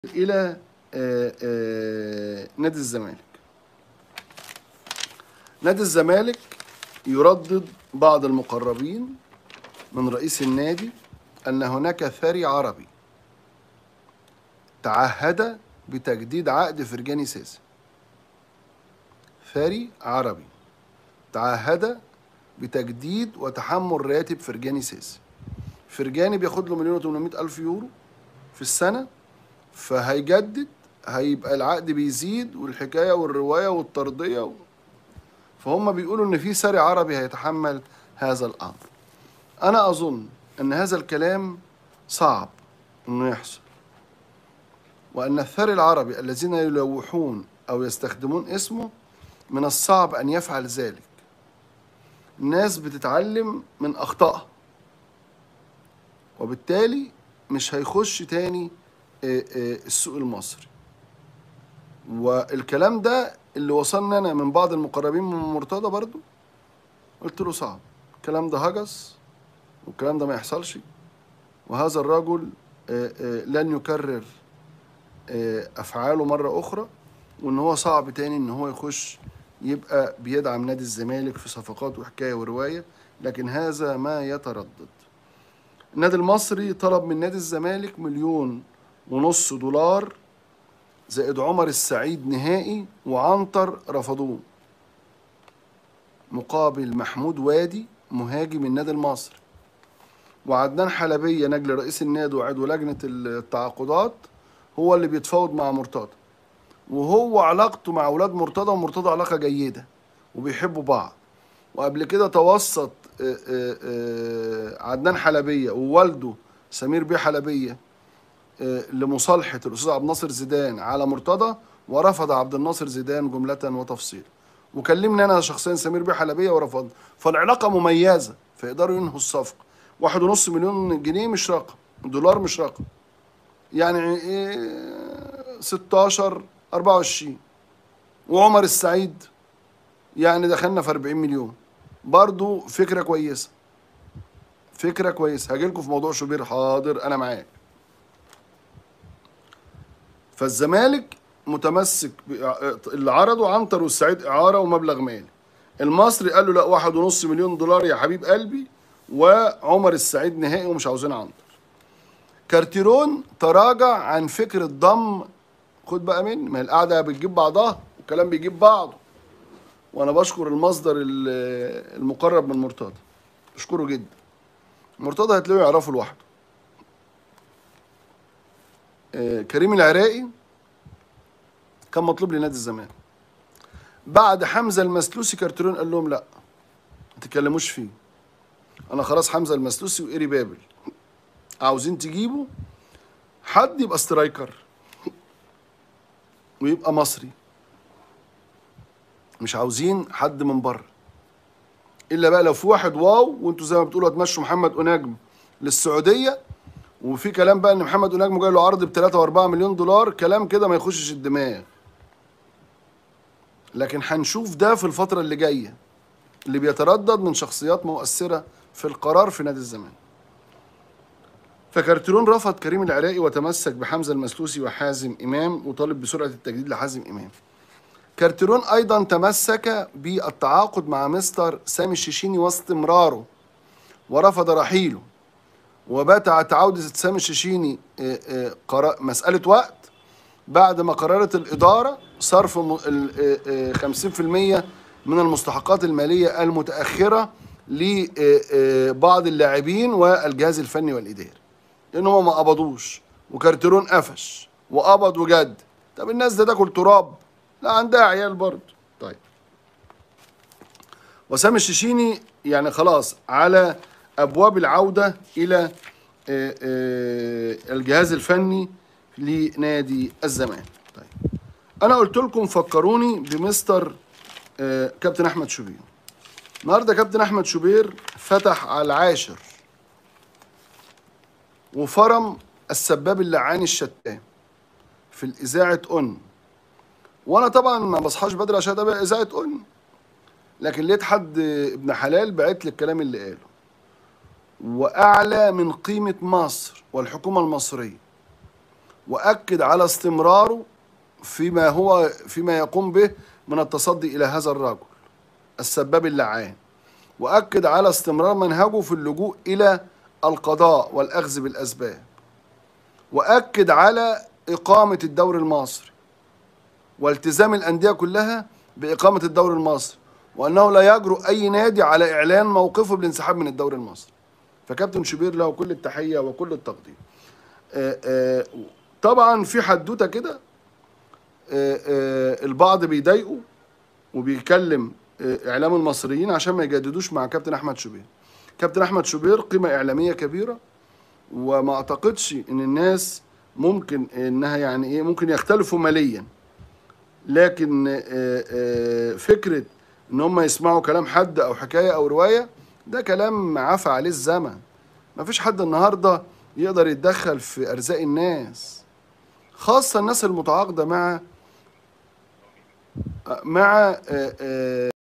الى آه، آه، نادي الزمالك نادي الزمالك يردد بعض المقربين من رئيس النادي ان هناك ثري عربي تعهد بتجديد عقد فرجاني ساسي ثري عربي تعهد بتجديد وتحمل راتب فرجاني ساسي فرجاني بياخد له مليون و800 الف يورو في السنه فهيجدد هيبقى العقد بيزيد والحكايه والروايه والترضيه و... فهم بيقولوا ان في ساري عربي هيتحمل هذا الامر انا اظن ان هذا الكلام صعب انه يحصل وان الثري العربي الذين يلوحون او يستخدمون اسمه من الصعب ان يفعل ذلك الناس بتتعلم من اخطائها وبالتالي مش هيخش تاني آه، آه، السوق المصري والكلام ده اللي وصلنا انا من بعض المقربين من مرتضى برضو قلت له صعب الكلام ده هجس والكلام ده ما يحصلش وهذا الرجل آه، آه، لن يكرر آه، افعاله مره اخرى وان هو صعب تاني ان هو يخش يبقى بيدعم نادي الزمالك في صفقات وحكايه وروايه لكن هذا ما يتردد النادي المصري طلب من نادي الزمالك مليون ونص دولار زائد عمر السعيد نهائي وعنتر رفضوه مقابل محمود وادي مهاجم النادي المصري وعدنان حلبية نجل رئيس النادي وعضو لجنة التعاقدات هو اللي بيتفاوض مع مرتضى وهو علاقته مع أولاد مرتضى ومرتضى علاقة جيدة وبيحبوا بعض وقبل كده توسط آه، آه، آه، عدنان حلبية ووالده سمير بيه حلبية آه، لمصالحة الأستاذ عبد الناصر زيدان على مرتضى ورفض عبد الناصر زيدان جملة وتفصيلا وكلمني أنا شخصيا سمير بيه حلبية ورفض فالعلاقة مميزة فيقدروا ينهوا الصفقة واحد ونص مليون جنيه مش رقم دولار مش رقم يعني إيه 16 24 وعمر السعيد يعني دخلنا في 40 مليون برضو فكرة كويسة فكرة كويسة هجيلكم في موضوع شوبير حاضر أنا معاك فالزمالك متمسك بإع- اللي عرضه عنتر والسعيد إعارة ومبلغ مالي المصري قال له لا واحد ونص مليون دولار يا حبيب قلبي وعمر السعيد نهائي ومش عاوزين عنتر كارتيرون تراجع عن فكرة ضم خد بقى مني ما القعدة بتجيب بعضها والكلام بيجيب بعضه وانا بشكر المصدر ال- المقرب من مرتضى بشكره جدا مرتضى هتلاقيه يعرفه لوحده آه، كريم العراقي كان مطلوب لنادي الزمالك بعد حمزه المسلوسي كارتيرون قال لهم لا ما تتكلموش فيه انا خلاص حمزه المسلوسي وايري بابل عاوزين تجيبوا حد يبقى سترايكر ويبقى مصري مش عاوزين حد من بره الا بقى لو في واحد واو وانتوا زي ما بتقولوا هتمشوا محمد اناجم للسعوديه وفي كلام بقى ان محمد اناجم جاي له عرض ب 3 و4 مليون دولار كلام كده ما يخشش الدماغ لكن هنشوف ده في الفتره اللي جايه اللي بيتردد من شخصيات مؤثره في القرار في نادي الزمالك فكارتيرون رفض كريم العراقي وتمسك بحمزه المسلوسي وحازم امام وطالب بسرعه التجديد لحازم امام كارتيرون ايضا تمسك بالتعاقد مع مستر سامي الشيشيني واستمراره ورفض رحيله وبات عودة سامي الشيشيني آه، آه، قرا- مسألة وقت بعد ما قررت الإدارة صرف م- ال- آه، آه، 50% من المستحقات المالية المتأخرة لبعض اللاعبين والجهاز الفني والإداري لأن هم ما قبضوش وكارتيرون قفش وقبض وجد طب الناس ده تاكل تراب لا عندها عيال برضه طيب وسام الشيشيني يعني خلاص على ابواب العوده الى آه، آه، الجهاز الفني لنادي الزمالك طيب انا قلت لكم فكروني بمستر آه، كابتن احمد شوبير النهارده كابتن احمد شوبير فتح على العاشر وفرم السباب اللعاني الشتام في الاذاعه اون وانا طبعا ما بصحاش بدري عشان اتابع اذاعه اون لكن لقيت حد ابن حلال بعت لي الكلام اللي قاله واعلى من قيمه مصر والحكومه المصريه واكد على استمراره فيما هو فيما يقوم به من التصدي الى هذا الرجل السباب اللعان واكد على استمرار منهجه في اللجوء الى القضاء والاخذ بالاسباب واكد على اقامه الدوري المصري والتزام الانديه كلها باقامه الدوري المصري وانه لا يجرؤ اي نادي على اعلان موقفه بالانسحاب من الدوري المصري فكابتن شوبير له كل التحيه وكل التقدير آه، آه، طبعا في حدوته كده آه، آه، البعض بيضايقه وبيكلم آه، اعلام المصريين عشان ما يجددوش مع كابتن احمد شوبير كابتن احمد شوبير قيمه اعلاميه كبيره وما اعتقدش ان الناس ممكن انها يعني ايه ممكن يختلفوا ماليا لكن آه، آه، فكره ان هم يسمعوا كلام حد او حكايه او روايه ده كلام عفى عليه الزمن ما فيش حد النهارده يقدر يتدخل في ارزاق الناس خاصه الناس المتعاقده مع مع آه، آه،